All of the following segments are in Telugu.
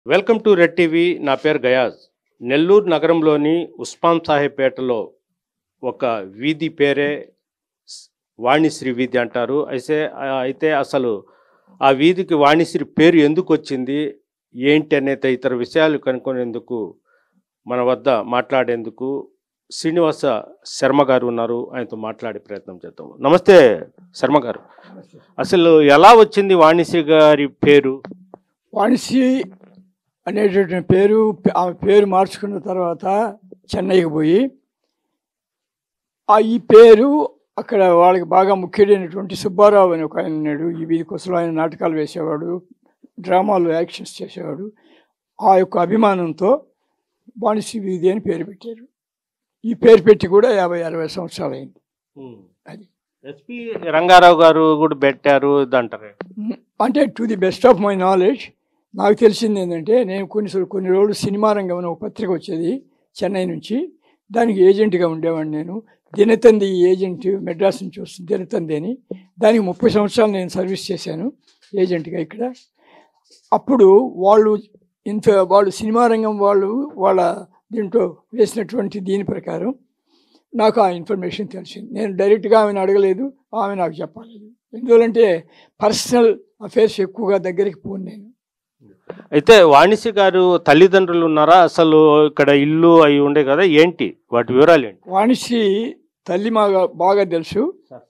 వెల్కమ్ టు రెడ్ టీవీ నా పేరు గయాజ్ నెల్లూరు నగరంలోని ఉస్మాన్ సాహెబ్పేటలో ఒక వీధి పేరే స్- వాణిశ్రీ వీధి అంటారు అయితే అయితే అసలు ఆ వీధికి వాణిశ్రీ పేరు ఎందుకు వచ్చింది ఏంటి అనే తదితర విషయాలు కనుక్కునేందుకు మన వద్ద మాట్లాడేందుకు శ్రీనివాస శర్మ గారు ఉన్నారు ఆయనతో మాట్లాడే ప్రయత్నం చేద్దాం నమస్తే శర్మ గారు అసలు ఎలా వచ్చింది వాణిశ్రీ గారి పేరు వాణిశ్రీ అనేటటువంటి పేరు ఆమె పేరు మార్చుకున్న తర్వాత చెన్నైకి పోయి ఆ ఈ పేరు అక్కడ వాళ్ళకి బాగా ముఖ్యుడైనటువంటి సుబ్బారావు అని ఒక ఆయన ఉన్నాడు ఈ వీధి కోసం ఆయన నాటకాలు వేసేవాడు డ్రామాలు యాక్షన్స్ చేసేవాడు ఆ యొక్క అభిమానంతో వాణిశ్రీ వీధి అని పేరు పెట్టారు ఈ పేరు పెట్టి కూడా యాభై అరవై సంవత్సరాలు అయింది అది ఎస్పి రంగారావు గారు కూడా పెట్టారు ఇది అంటారు మ్, అంటే to the best of my knowledge నాకు తెలిసింది ఏంటంటే నేను కొన్ని కొన్ని రోజులు సినిమా రంగం అనే ఒక పత్రిక వచ్చేది చెన్నై నుంచి దానికి ఏజెంట్గా ఉండేవాడిని నేను దినతంది ఏజెంట్ మెడ్రాస్ నుంచి వస్తుంది దినతంది అని దానికి ముప్పై సంవత్సరాలు నేను సర్వీస్ చేశాను ఏజెంట్గా ఇక్కడ అప్పుడు వాళ్ళు ఇంత వాళ్ళు సినిమా రంగం వాళ్ళు వాళ్ళ దీంట్లో వేసినటువంటి దీని ప్రకారం నాకు ఆ ఇన్ఫర్మేషన్ తెలిసింది నేను డైరెక్ట్గా ఆమెను అడగలేదు ఆమె నాకు చెప్పలేదు ఎందువలంటే పర్సనల్ అఫేర్స్ ఎక్కువగా దగ్గరికి పోను నేను అయితే వాణిశ్రీ గారు తల్లిదండ్రులు ఉన్నారా అసలు ఇక్కడ ఇల్లు అవి ఉండే కదా ఏంటి వాటి వివరాలు ఏంటి వాణిశ్రీ తల్లి మాగా బాగా తెలుసు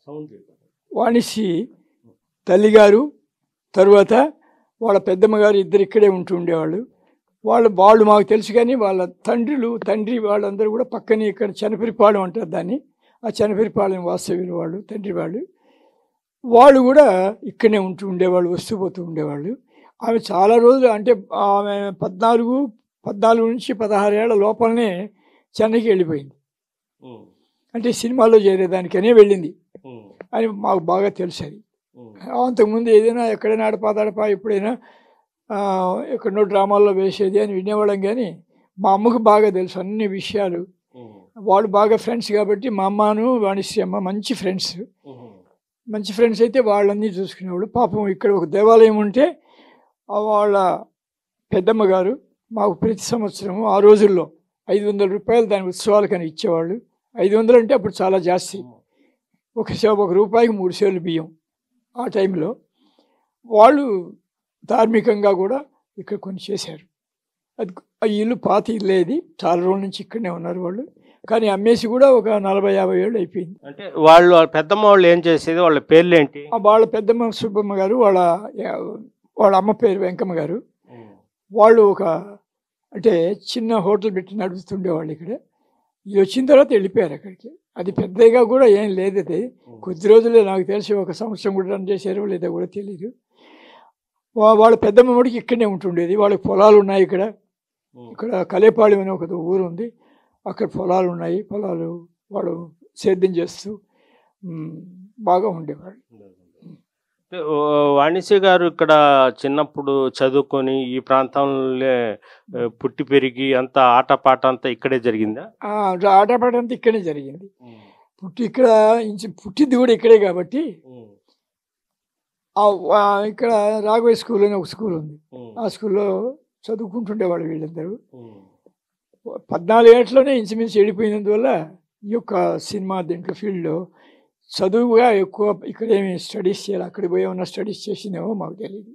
వాణిశ్రీ తల్లిగారు తరువాత వాళ్ళ పెద్దమ్మ గారు ఇద్దరు ఇక్కడే ఉంటూ ఉండేవాళ్ళు వాళ్ళు వాళ్ళు మాకు తెలుసు కానీ వాళ్ళ తండ్రులు తండ్రి వాళ్ళందరూ కూడా పక్కనే ఇక్కడ చనపరిపాలెం అంటారు దాన్ని ఆ చనపరిపాలెం వాస్తవ్యులు వాళ్ళు తండ్రి వాళ్ళు వాళ్ళు కూడా ఇక్కడనే ఉంటూ ఉండేవాళ్ళు వస్తూ పోతూ ఉండేవాళ్ళు ఆమె చాలా రోజులు అంటే ఆమె పద్నాలుగు పద్నాలుగు నుంచి పదహారు ఏళ్ల లోపలనే చెన్నైకి వెళ్ళిపోయింది అంటే సినిమాలో చేరేదానికనే వెళ్ళింది అని మాకు బాగా తెలుసు అది అంతకుముందు ఏదైనా ఎక్కడైనా అడపా దడపా ఎప్పుడైనా ఆ, ఎక్కడో డ్రామాల్లో వేసేది అని వినేవాళ్ళం కానీ మా అమ్మకు బాగా తెలుసు అన్ని విషయాలు వాళ్ళు బాగా ఫ్రెండ్స్ కాబట్టి మా అమ్మను వాణిశ్రీ అమ్మ మంచి ఫ్రెండ్స్ మంచి ఫ్రెండ్స్ అయితే వాళ్ళన్నీ చూసుకునేవాళ్ళు పాపం ఇక్కడ ఒక దేవాలయం ఉంటే ఆ వాళ్ళ పెద్దమ్మ గారు మాకు ప్రతి సంవత్సరము ఆ రోజుల్లో ఐదు వందల రూపాయలు దాని ఉత్సవాలకని ఇచ్చేవాళ్ళు ఐదు వందలు అంటే అప్పుడు చాలా జాస్తి ఒక సే- ఒక రూపాయికి మూడు సేర్లు బియ్యం ఆ టైంలో వాళ్ళు ధార్మికంగా కూడా ఇక్కడ కొన్ని చేశారు అది ఆ ఇల్లు పాత ఇల్లే ఇది చాలా రోజుల నుంచి ఇక్కడనే ఉన్నారు వాళ్ళు కానీ అమ్మేసి కూడా ఒక నలభై యాభై ఏళ్ళు అయిపోయింది అంటే వాళ్ళు వాళ్ళ పెద్దమ్మ వాళ్ళు ఏం చేసేది వాళ్ళ పేర్లు ఏంటి ఆ వాళ్ళ పెద్దమ్మ సుబ్బమ్మ గారు వాళ్ళ వాళ్ళ అమ్మ పేరు వెంకమ్మ గారు వాళ్ళు ఒక అంటే చిన్న హోటల్ పెట్టి నడుపుతుండేవాళ్ళు ఇక్కడ ఇది వచ్చిన తర్వాత వెళ్ళిపోయారు అక్కడికి అది పెద్దగా కూడా ఏం లేదు అది కొద్ది రోజులే నాకు తెలిసి ఒక సంవత్సరం కూడా రన్ చేశారో లేదో కూడా తెలియదు వా- వాళ్ళ పెద్దమ్మ మటుకు ఇక్కడనే ఉంటుండేది వాళ్ళకి పొలాలు ఉన్నాయి ఇక్కడ ఇక్కడ కలేపాళెం అనే ఒక ఊరు ఉంది అక్కడ పొలాలు ఉన్నాయి పొలాలు వాళ్ళు సేద్యం చేస్తూ మ్, బాగా ఉండేవాళ్ళు అంటే, ఓ, వాణిశ్రీ గారు ఇక్కడ చిన్నప్పుడు చదువుకొని ఈ ప్రాంతంలో ఆ, పుట్టి పెరిగి అంతా ఆటపాట అంతా ఇక్కడే జరిగిందా ఆ, ఆటపాట అంతా ఇక్కడే జరిగింది పుట్టి ఇక్కడ ఇంచు- పుట్టింది కూడా ఇక్కడే కాబట్టి ఆ ఆ ఇక్కడ రాఘవయ్య స్కూల్ అని ఒక స్కూల్ ఉంది ఆ స్కూల్లో చదువుకుంటుండేవాళ్ళు వీళ్ళందరూ పద్నాలుగు ఏట్లోనే ఇంచుమించు వెళ్ళిపోయినందువల్ల ఈ యొక్క సినిమా దీంట్లో ఫీల్డ్లో చదువుగా ఎక్కువ ఇక్కడ ఏమి స్టడీస్ చేయాలి అక్కడ పోయి ఏమన్నా స్టడీస్ చేసిందేమో మాకు తెలియదు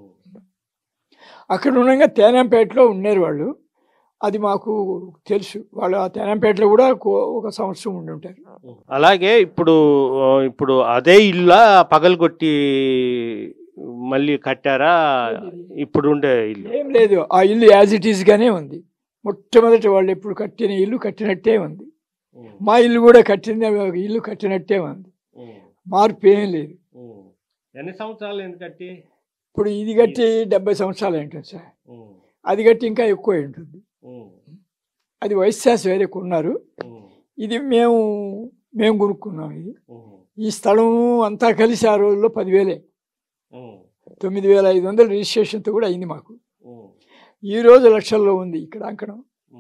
అక్కడ ఉండగా తేనంపేటలో ఉన్నారు వాళ్ళు అది మాకు తెలుసు వాళ్ళు ఆ తేనంపేటలో కూడా కో- ఒక సంవత్సరం ఉండి ఉంటారు అలాగే ఇప్పుడు ఆ, ఇప్పుడు అదే ఇల్లు పగలగొట్టి మళ్ళీ కట్టారా ఇప్పుడు ఉండే ఇల్లు ఏం లేదు ఆ ఇల్లు యాజ్ ఇట్ ఈస్గానే ఉంది మొట్టమొదటి వాళ్ళు ఎప్పుడు కట్టిన ఇల్లు కట్టినట్టే ఉంది మా ఇల్లు కూడా కట్టిన ఇల్లు కట్టినట్టే ఉంది మార్పు ఏం లేదు ఎన్ని సంవత్సరాలు ఎందుకు కట్టి ఇప్పుడు ఇది కట్టి డెబ్బై సంవత్సరాలు ఉంటుంది సార్ అది కట్టి ఇంకా ఎక్కువ అయి ఉంటుంది అది వైశ్యాస్ వేరే కొన్నారు ఇది మేము మేము కొనుక్కున్నాం ఇది ఈ స్థలం అంతా కలిసి ఆ రోజుల్లో పదివేలే తొమ్మిది వేల ఐదు వందల రిజిస్ట్రేషన్తో కూడా అయింది మాకు ఈ రోజు లక్షల్లో ఉంది ఇక్కడ అంకణం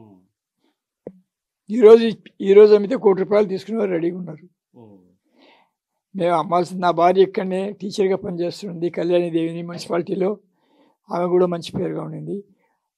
ఈ రోజు ఈ రోజు అమ్మితే కోటి రూపాయలు తీసుకునే వారు రెడీగా ఉన్నారు మేము అమ్మాల్సింది నా భార్య ఇక్కడనే టీచర్గా పనిచేస్తుంది కళ్యాణి దేవిని మున్సిపాలిటీలో ఆమె కూడా మంచి పేరుగా ఉండింది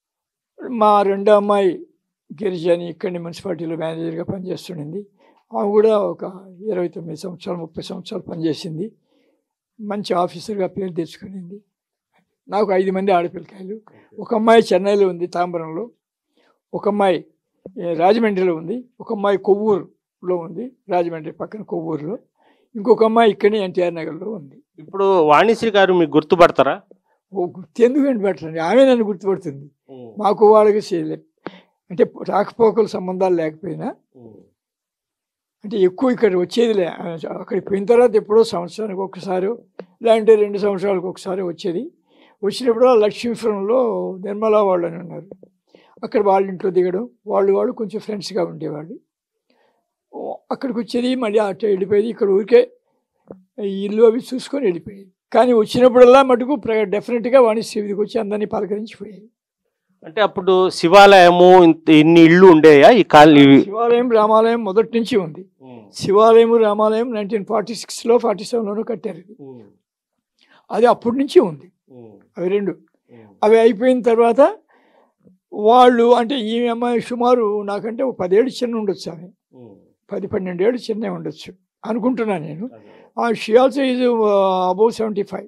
మా రెండో అమ్మాయి గిరిజని ఇక్కడి మున్సిపాలిటీలో మేనేజర్గా పనిచేస్తుండింది ఆమె కూడా ఒక ఇరవై తొమ్మిది సంవత్సరాలు ముప్పై సంవత్సరాలు పనిచేసింది మంచి ఆఫీసర్గా పేరు తెచ్చుకునింది నాకు ఐదు మంది ఆడపిల్లకాయలు ఒక అమ్మాయి చెన్నైలో ఉంది తాంబరంలో ఒక అమ్మాయి ఏ, రాజమండ్రిలో ఉంది ఒక అమ్మాయి కొవ్వూరులో ఉంది రాజమండ్రి పక్కన కొవ్వూరులో ఇంకొక అమ్మాయి ఇక్కడే ఎన్టీఆర్ నగర్లో ఉంది ఇప్పుడు వాణిశ్రీ గారు మీకు గుర్తుపడతారా ఓ గుర్తు ఎందుకు పెట్టండి ఆమె నన్ను గుర్తుపడుతుంది మాకు వాళ్ళకి చేయలే అంటే రాకపోకల సంబంధాలు లేకపోయినా అంటే ఎక్కువ ఇక్కడ వచ్చేదిలే అక్కడికి పోయిన తర్వాత ఎప్పుడో సంవత్సరానికి ఒకసారి లేదంటే రెండు సంవత్సరాలకు ఒకసారి వచ్చేది వచ్చినప్పుడు ఆ లక్ష్మీపురంలో నిర్మలా వాళ్ళు అని ఉన్నారు అక్కడ వాళ్ళ ఇంట్లో దిగడం వాళ్ళు వాళ్ళు కొంచెం ఫ్రెండ్స్గా ఉండేవాళ్ళు ఓ, అక్కడికి వచ్చేది మళ్ళీ అటు వెళ్ళిపోయేది ఇక్కడ ఊరికే ఈ ఇల్లు అవి చూసుకొని వెళ్ళిపోయేది కానీ వచ్చినప్పుడల్లా మటుకు డెఫినెట్గా వాణిజ్య వీధికి వచ్చి అందరినీ పలకరించిపోయేది అంటే అప్పుడు శివాలయము ఇంత ఇన్ని ఇళ్ళు ఉండేయా ఈ కాలనీ శివాలయం రామాలయం మొదటి నుంచి ఉంది శివాలయం రామాలయం నైన్టీన్ ఫార్టీ సిక్స్లో ఫార్టీ సెవెన్లోనూ కట్టారు ఇది అది అప్పటి నుంచి ఉంది అవి రెండు అవి అయిపోయిన తర్వాత వాళ్ళు అంటే ఈ అమ్మాయి సుమారు నాకంటే ఒక పదేళ్ళు చిన్న ఉండొచ్చు ఆమె పది పన్నెండేళ్ళు చిన్న ఉండొచ్చు అనుకుంటున్నాను నేను she also is above seventy five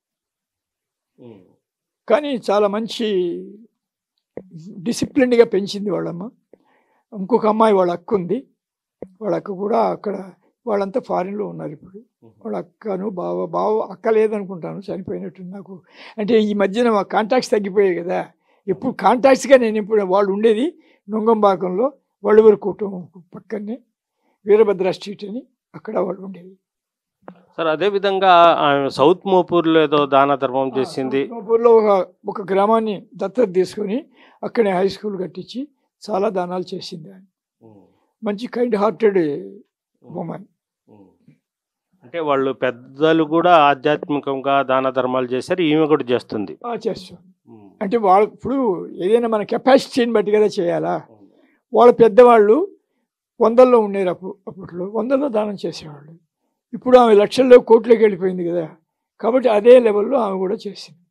కానీ చాలా మంచి డిసిప్లిన్డ్గా పెంచింది వాళ్ళమ్మ ఇంకొక అమ్మాయి వాళ్ళ అక్క ఉంది వాళ్ళ అక్క కూడా అక్కడ వాళ్ళంతా ఫారిన్లో ఉన్నారు ఇప్పుడు వాళ్ళ అక్కను బావ బావ అక్క లేదనుకుంటాను చనిపోయినట్టు నాకు అంటే ఈ మధ్యన మా కాంటాక్ట్స్ తగ్గిపోయాయి కదా ఎప్పుడు కాంటాక్ట్స్గా నేను ఇప్పుడు వాళ్ళు ఉండేది నుంగంబాకంలో వళ్ళువరి కుటుంబం పక్కనే వీరభద్ర స్ట్రీట్ అని అక్కడ వాళ్ళు ఉండేది సార్ అదే విధంగా ఆమె సౌత్ మోపూర్లో ఏదో దాన ధర్మం చేసింది ఊర్లో ఒక ఒక గ్రామాన్ని దత్తత తీసుకొని అక్కడే హై స్కూల్ కట్టించి చాలా దానాలు చేసింది ఆయన మంచి కైండ్ హార్టెడ్ ఉమెన్ అంటే వాళ్ళు పెద్దలు కూడా ఆధ్యాత్మికంగా దాన ధర్మాలు చేశారు ఈమె కూడా చేస్తుంది చేస్తాం అంటే వాళ్ళు ఇప్పుడు ఏదైనా మన కెపాసిటీని బట్టి కదా చేయాలా వాళ్ళ పెద్దవాళ్ళు వందల్లో ఉండేరు అప్పుడు అప్పట్లో వందల్లో దానం చేసేవాళ్ళు ఇప్పుడు ఆమె లక్షల్లో కోట్లోకి వెళ్ళిపోయింది కదా కాబట్టి అదే లెవెల్లో ఆమె కూడా చేసింది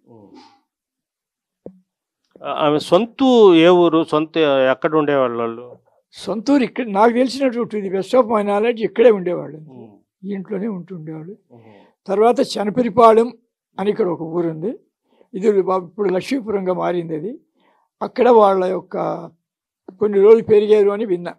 ఆమె సొంత ఏ ఊరు సొంత ఎక్కడ ఉండేవాళ్ళు వాళ్ళు సొంతూరు ఇక్కడ నాకు తెలిసినటువంటి ఇది బెస్ట్ ఆఫ్ మై నాలెడ్జ్ ఇక్కడే ఉండేవాళ్ళు ఈ ఇంట్లోనే ఉంటుండేవాళ్ళు తర్వాత చనపరిపాలెం అని ఇక్కడ ఒక ఊరు ఉంది ఇది బా- ఇప్పుడు లక్ష్మీపురంగా మారింది అది అక్కడ వాళ్ళ యొక్క కొన్ని రోజులు పెరిగారు అని విన్నా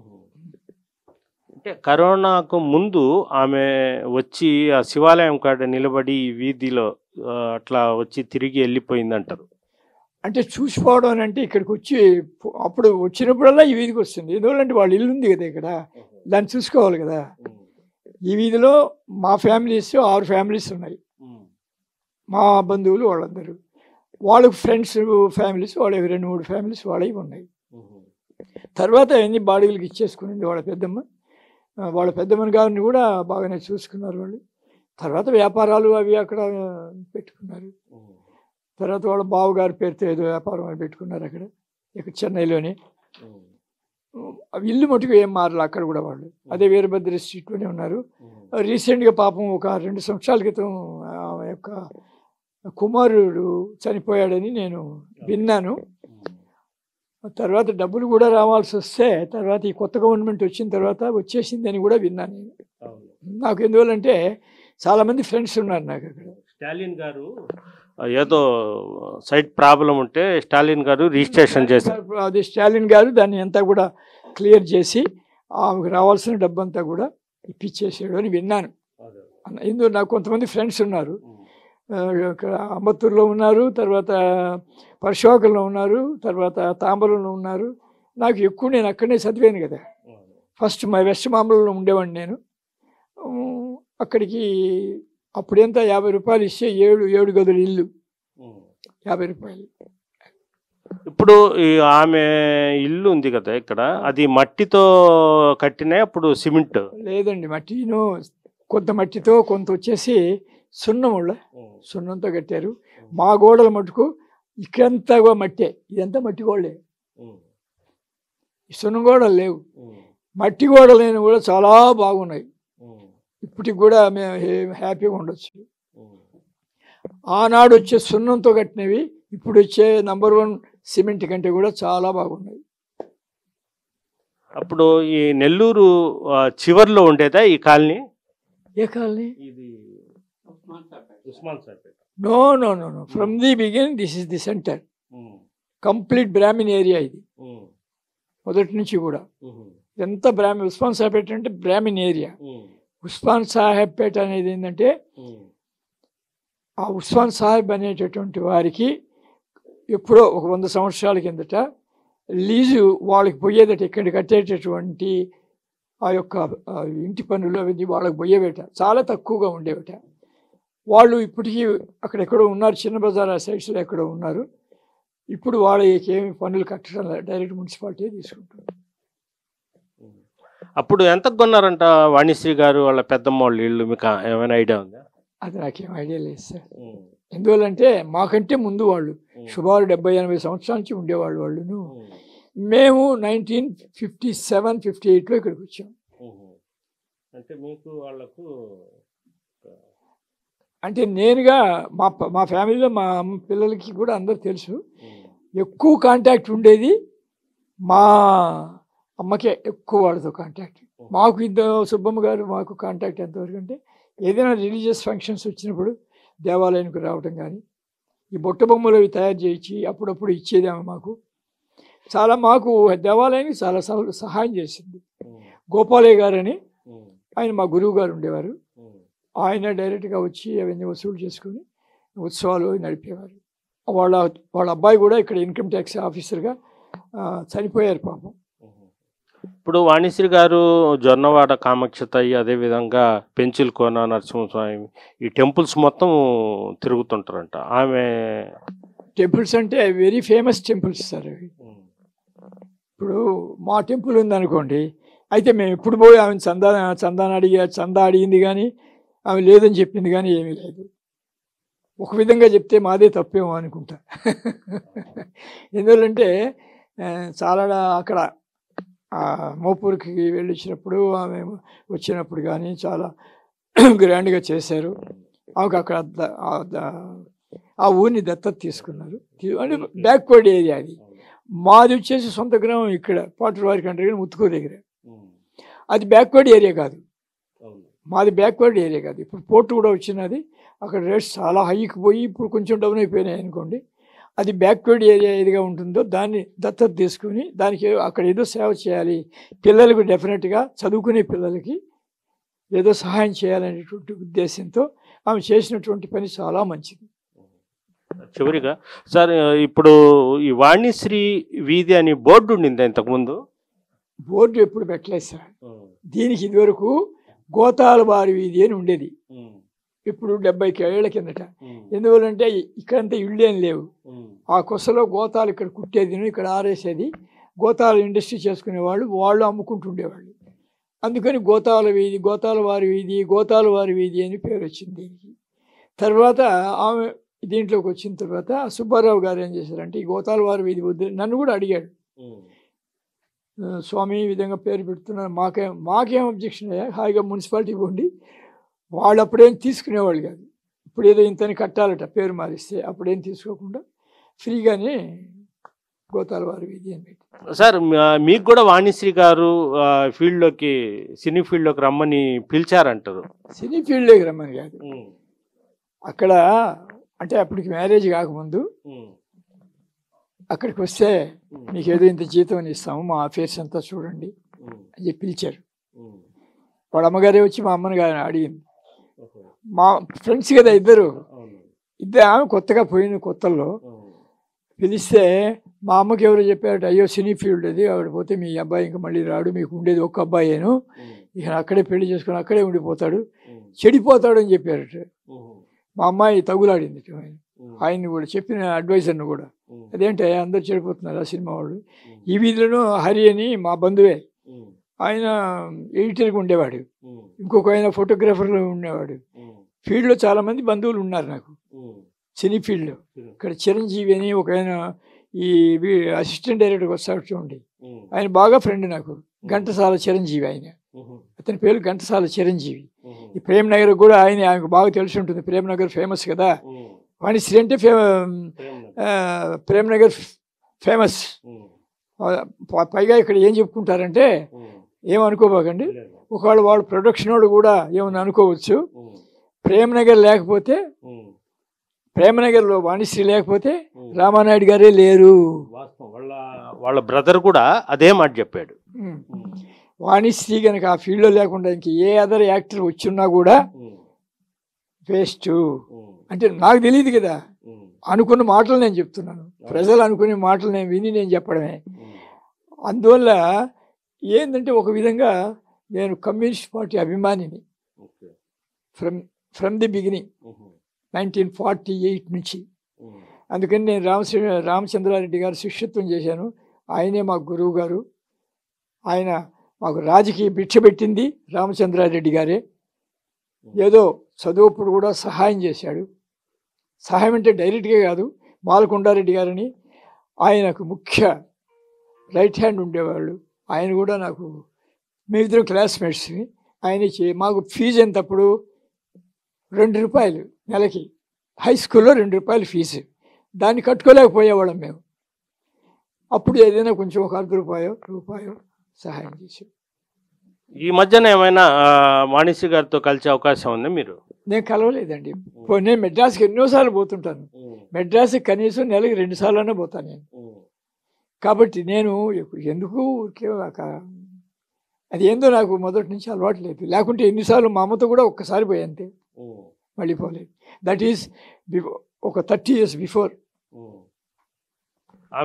అంటే కరోనాకు ముందు ఆమె వచ్చి ఆ శివాలయం కాడ నిలబడి ఈ వీధిలో ఆ, అట్లా వచ్చి తిరిగి వెళ్ళిపోయింది అంటారు అంటే చూసిపోవడం అని అంటే ఇక్కడికి వచ్చి పు- అప్పుడు వచ్చినప్పుడల్లా ఈ వీధికి వస్తుంది ఎందువల్లంటే వాళ్ళ ఇల్లు ఉంది కదా ఇక్కడ దాన్ని చూసుకోవాలి కదా ఈ వీధిలో మా ఫ్యామిలీస్ ఆరు ఫ్యామిలీస్ ఉన్నాయి మా బంధువులు వాళ్ళందరూ వాళ్ళకి ఫ్రెండ్స్ ఫ్యామిలీస్ వాళ్ళవి రెండు మూడు ఫ్యామిలీస్ వాళ్ళవి ఉన్నాయి తర్వాత అన్ని బాడీలకు ఇచ్చేసుకునింది వాళ్ళ పెద్దమ్మ ఆ, వాళ్ళ పెద్దమ్మని గారిని కూడా బాగానే చూసుకున్నారు వాళ్ళు తర్వాత వ్యాపారాలు అవి అక్కడ పెట్టుకున్నారు తర్వాత వాళ్ళ బావగారి పేరుతో ఏదో వ్యాపారం అని పెట్టుకున్నారు అక్కడ ఇక్కడ చెన్నైలోనే అవి ఇల్లు మటుకు ఏం మారలే అక్కడ కూడా వాళ్ళు అదే వీరభద్ర స్ట్రీట్లోనే ఉన్నారు రీసెంట్గా పాపం ఒక రెండు సంవత్సరాల క్రితం ఆమె యొక్క కుమారుడు చనిపోయాడని నేను విన్నాను తర్వాత డబ్బులు కూడా రావాల్సి వస్తే తర్వాత ఈ కొత్త గవర్నమెంట్ వచ్చిన తర్వాత వచ్చేసిందని కూడా విన్నాను నేను నాకు ఎందువల్లంటే చాలామంది ఫ్రెండ్స్ ఉన్నారు నాకు అక్కడ స్టాలిన్ గారు ఏదో సైట్ ప్రాబ్లం ఉంటే స్టాలిన్ గారు రిజిస్ట్రేషన్ చేశారు అది స్టాలిన్ గారు దాన్ని అంతా కూడా క్లియర్ చేసి ఆమెకు రావాల్సిన డబ్బంతా కూడా ఇప్పించేసాడు అని విన్నాను అన్న- ఇందులో నాకు కొంతమంది ఫ్రెండ్స్ ఉన్నారు ఆ, ఇక్కడ అంబత్తూరులో ఉన్నారు తర్వాత పరశోకంలో ఉన్నారు తర్వాత తాంబరంలో ఉన్నారు నాకు ఎక్కువ నేను అక్కడనే చదివాను కదా ఫస్ట్ మా వెస్ట్ మామూలులో ఉండేవాడిని నేను ఉమ్, అక్కడికి అప్పుడెంత యాభై రూపాయలు ఇస్తే ఏడు ఏడు గదుల ఇల్లు యాభై రూపాయలు ఇప్పుడు ఈ ఆమె ఇల్లు ఉంది కదా ఇక్కడ అది మట్టితో కట్టిన అప్పుడు సిమెంట్ లేదండి మట్టిను కొంత మట్టితో కొంత వచ్చేసి సున్నం వాళ్ళ సున్నంతో కట్టారు మా గోడల మటుకు ఇక్కడంతా కూడా మట్టే ఇదంతా మట్టి గోడలే ఈ సున్నం గోడలు లేవు మట్టి గోడలైన కూడా చాలా బాగున్నాయి ఇప్పటికి కూడా మేము హే- హ్యాపీగా ఉండొచ్చు ఆనాడు వచ్చే సున్నంతో కట్టినవి ఇప్పుడు వచ్చే నంబర్ వన్ సిమెంట్ కంటే కూడా చాలా బాగున్నాయి అప్పుడు ఈ నెల్లూరు ఆ, చివర్లో ఉండేదా ఈ కాలనీ ఏ కాలనీ ఇది Usman Sapeta no no no no from the begin this is the centre complete Brahmin area ఇది మొదటి నుంచి కూడా ఎంత బ్రాహ్మి ఉస్మాన్ సాహెబ్పేట అంటే బ్రాహ్మిన్ ఏరియా ఉస్మాన్ సాహెబ్పేట అనేది ఏంటంటే ఆ ఉస్మాన్ సాహెబ్ అనేటటువంటి వారికి ఎప్పుడో ఒక వంద సంవత్సరాల కిందట లీజు వాళ్ళకి పోయేదట ఇక్కడ కట్టేటటువంటి ఆ యొక్క ఆ, ఇంటి పనులు అవన్నీ వాళ్ళకి పోయేవేట చాలా తక్కువగా ఉండేవట వాళ్ళు ఇప్పటికీ అక్కడెక్కడో ఉన్నారు చిన్న బజార్ ఆ సైడ్స్లో ఎక్కడో ఉన్నారు ఇప్పుడు వాళ్ళకి ఏమి పనులు కట్టడం లేదు డైరెక్ట్ మున్సిపాలిటీ తీసుకుంటారు అప్పుడు ఎంత కొన్నారంట వాణిశ్రీ గారు వాళ్ళ పెద్దమ్మ వాళ్ళ ఇల్లు మీకు ఏమైనా ఐడియా ఉందా అది నాకేం ఐడియా లేదు సార్ ఎందువల్లంటే మాకంటే ముందు వాళ్ళు సుమారు డెబ్బై ఎనభై సంవత్సరాల నుంచి ఉండేవాళ్ళు వాళ్ళును మేము నైన్టీన్ ఫిఫ్టీ సెవెన్ ఫిఫ్టీ ఎయిట్లో ఇక్కడికి వచ్చాం అంటే మీకు వాళ్ళకు అంటే నేనుగా మా ప- మా ఫ్యామిలీలో మా అమ్మ పిల్లలకి కూడా అందరు తెలుసు ఎక్కువ కాంటాక్ట్ ఉండేది మా అమ్మకే ఎక్కువ వాళ్ళతో కాంటాక్ట్ మాకు ఇద్దరు సుబ్బమ్మ గారు మాకు కాంటాక్ట్ ఎంతవరకు అంటే ఏదైనా రిలీజియస్ ఫంక్షన్స్ వచ్చినప్పుడు దేవాలయానికి రావటం కానీ ఈ బొట్ట బొమ్మలు అవి తయారు చేయించి అప్పుడప్పుడు ఇచ్చేది ఆమె మాకు చాలా మాకు దేవాలయానికి చాలా సహ- సహాయం చేసింది గోపాలయ్య గారని ఆయన మా గురువు గారు ఉండేవారు ఆయన డైరెక్ట్గా వచ్చి అవన్నీ వసూలు చేసుకొని ఉత్సవాలు నడిపేవారు వాళ్ళ వాళ్ళ అబ్బాయి కూడా ఇక్కడ ఇన్కమ్ ట్యాక్స్ ఆఫీసర్గా ఆ, చనిపోయారు పాపం ఇప్పుడు వాణిశ్రీ గారు జొన్నవాడ కామాక్షతయ్య అదే విధంగా పెంచిల్ కోన నరసింహస్వామి ఈ టెంపుల్స్ మొత్తం తిరుగుతుంటారంట ఆమె టెంపుల్స్ అంటే వెరీ ఫేమస్ టెంపుల్స్ సార్ అవి ఇప్పుడు మా టెంపుల్ ఉందనుకోండి అయితే మేము ఎప్పుడు పోయి ఆమె చందా చందాని అడిగా చందా అడిగింది కానీ ఆమె లేదని చెప్పింది కానీ ఏమీ లేదు ఒక విధంగా చెప్తే మాదే తప్పేమో అనుకుంటా ఎందువల్లంటే ఆ, చాలా అక్కడ ఆ, మోపూర్కి వెళ్ళి వచ్చినప్పుడు ఆమె వచ్చినప్పుడు కానీ చాలా గ్రాండ్గా చేశారు ఆమెకు అక్కడ ద- ఆ ద- ఆ ఊరిని దత్తత తీసుకున్నారు తీ- అంటే బ్యాక్వర్డ్ ఏరియా అది మాది వచ్చేసి సొంత గ్రామం ఇక్కడ పాటవారి కంటే ముత్తుకో దగ్గర అది బ్యాక్వర్డ్ ఏరియా కాదు మాది బ్యాక్వర్డ్ ఏరియా కాదు ఇప్పుడు పోర్టు కూడా వచ్చినది అక్కడ రేట్స్ చాలా హైకి పోయి ఇప్పుడు కొంచెం డౌన్ అయిపోయినాయి అనుకోండి అది బ్యాక్వర్డ్ ఏరియా ఏదిగా ఉంటుందో దాన్ని దత్తత తీసుకుని దానికి ఏ- అక్కడ ఏదో సేవ చేయాలి పిల్లలకు డెఫినెట్గా చదువుకునే పిల్లలకి ఏదో సహాయం చేయాలనేటువంటి ఉద్దేశంతో ఆమె చేసినటువంటి పని చాలా మంచిది చివరిగా సార్ ఇప్పుడు ఈ వాణిశ్రీ వీధి అని బోర్డు ఉండింది ఇంతకుముందు బోర్డు ఎప్పుడు పెట్టలేదు సార్ దీనికి ఇదివరకు గోతాల బారి వీధి అని ఉండేది ఇప్పుడు డెబ్బై ఏళ్ల కిందట ఎందువల్లంటే ఇక్కడంతా ఇళ్ళు ఏం లేవు ఆ కొసలో గోతాలు ఇక్కడ కుట్టేది ఇక్కడ ఆరేసేది గోతాల ఇండస్ట్రీ చేసుకునే వాళ్ళు వాళ్ళు అమ్ముకుంటుండేవాళ్ళు అందుకని గోతాల వీధి గోతాల వారి వీధి గోతాల వారి వీధి అని పేరు వచ్చింది దీనికి తర్వాత ఆమె దీంట్లోకి వచ్చిన తర్వాత సుబ్బారావు గారు ఏం చేశారంటే ఈ గోతాల వారి వీధి వద్దు నన్ను కూడా అడిగాడు ఆ, స్వామి ఈ విధంగా పేరు పెడుతున్నారు మాకేం మాకేం అబ్జెక్షన్ అయ్యా హాయిగా మున్సిపాలిటీ పోండి వాళ్ళు అప్పుడేం తీసుకునేవాళ్ళు కాదు ఇప్పుడు ఏదో ఇంతని కట్టాలట పేరు మారిస్తే అప్పుడేం తీసుకోకుండా ఫ్రీగానే గోతాల వారి వీధి అని పెట్టి సార్ మా- మీకు కూడా వాణిశ్రీ గారు ఆ, ఫీల్డ్లోకి సినీ ఫీల్డ్లోకి రమ్మని పిలిచారంటారు సినీ ఫీల్డ్లోకి రమ్మని కాదు అక్కడ అంటే అప్పటికి మ్యారేజ్ కాకముందు అక్కడికి వస్తే మీకు ఏదో ఇంత జీతం అని ఇస్తాము మా అఫేర్స్ అంతా చూడండి అని చెప్పి పిలిచారు వాళ్ళ అమ్మగారే వచ్చి మా అమ్మని గారు అడిగింది మా ఫ్రెండ్స్ కదా ఇద్దరు ఇద్దరు ఆమె కొత్తగా పోయిన కొత్తల్లో పిలిస్తే మా అమ్మకి ఎవరు చెప్పారట అయ్యో సినీ ఫీల్డ్ అది ఆవిడ పోతే మీ అబ్బాయి ఇంకా మళ్ళీ రాడు మీకు ఉండేది ఒక్క అబ్బాయేను ఇక అక్కడే పెళ్లి చేసుకుని అక్కడే ఉండిపోతాడు చెడిపోతాడు అని చెప్పారట మా అమ్మాయి తగులాడింది ఆయన ఆయన్ని కూడా చెప్పిన అడ్వైజర్ని కూడా అదేంటి అందరు చెడిపోతున్నారు ఆ సినిమా వాళ్ళు ఈ వీధిలోనూ హరి అని మా బంధువే ఆయన ఎడిటర్గా ఉండేవాడు ఇంకొక ఆయన ఫోటోగ్రాఫర్లో ఉండేవాడు ఫీల్డ్లో చాలామంది బంధువులు ఉన్నారు నాకు సినీ ఫీల్డ్లో ఇక్కడ చిరంజీవి అని ఒక ఆయన ఈ అసిస్టెంట్ డైరెక్టర్గా వస్తాడు చూడండి ఆయన బాగా ఫ్రెండ్ నాకు ఘంటసాల చిరంజీవి ఆయన అతని పేరు ఘంటసాల చిరంజీవి ఈ ప్రేమ్ నగర్ కూడా ఆయన ఆయనకు బాగా తెలిసి ఉంటుంది ప్రేమ్ నగర్ ఫేమస్ కదా వాణిశ్రీ అంటే ఫే ఆ, ప్రేమ్ నగర్ ఫేమస్ ఉమ్, ప- పైగా ఇక్కడ ఏం చెప్పుకుంటారంటే ఉమ్, ఏమనుకోబాకండి లేదు. ఒకవేళ వాళ్ళ ప్రొడక్షన్ వాడు కూడా ఏమని అనుకోవచ్చు ఉమ్, ప్రేమనగర్ లేకపోతే ఉమ్, ప్రేమనగర్లో వాణిశ్రీ లేకపోతే ఉమ్. రామానాయుడు గారే లేరు వాస్తవం వాళ్ళ వాళ్ళ బ్రదర్ కూడా అదే మాట చెప్పాడు ఉమ్. ఉమ్, వాణిశ్రీ కనుక ఆ ఫీల్డ్లో లేకుండా ఇంక ఏ అదర్ యాక్టర్ వచ్చిన్నా కూడా ఉమ్, వేస్ట్ ఉమ్, అంటే నాకు తెలియదు కదా ఉమ్, అనుకున్న మాటలు నేను చెప్తున్నాను ప్రజలు అనుకునే మాటలు నేను విని నేను చెప్పడమే ఉమ్, అందువల్ల ఏంటంటే ఒక విధంగా నేను కమ్యూనిస్ట్ పార్టీ అభిమానిని okay. From from the beginning um, nineteen forty eight నుంచి ఉమ్, అందుకని నేను రామశ్రీ రామచంద్రారెడ్డి గారు శిష్యత్వం చేశాను ఆయనే మా గురువు గారు ఆయన మాకు రాజకీయ భిక్ష పెట్టింది రామచంద్రారెడ్డి గారే ఏదో చదువుప్పుడు కూడా సహాయం చేశాడు సహాయం అంటే డైరెక్ట్గా కాదు మాలకొండారెడ్డి గారని ఆయనకు ముఖ్య రైట్ హ్యాండ్ ఉండేవాళ్ళు ఆయన కూడా నాకు మేమిద్దరు క్లాస్మేట్స్ని ఆయన చే మాకు ఫీజు ఎంత అప్పుడు రెండు రూపాయలు నెలకి హై స్కూల్లో రెండు రూపాయలు ఫీజు దాన్ని కట్టుకోలేకపోయేవాళ్ళం మేము అప్పుడు ఏదైనా కొంచెం ఒక అర్ధ రూపాయో రూపాయో సహాయం చేసాం ఈ మధ్యన ఏమైనా ఆ, వాణిశ్రీ గారితో కలిసే అవకాశం ఉంది మీరు నేను కలవలేదండి పో- నేను మెడ్రాస్కి ఎన్నోసార్లు పోతుంటాను మెడ్రాస్కి కనీసం నెలకి రెండు సార్లు పోతాను నేను కాబట్టి నేను ఎందుకు ఊరికే ఒక అది ఏందో నాకు మొదటి నుంచి అలవాటు లేదు లేకుంటే ఎన్నిసార్లు మా అమ్మతో కూడా ఒక్కసారి పోయి అంతే మళ్ళీ పోలేదు దట్ ఈస్ ఒక థర్టీ ఇయర్స్ బిఫోర్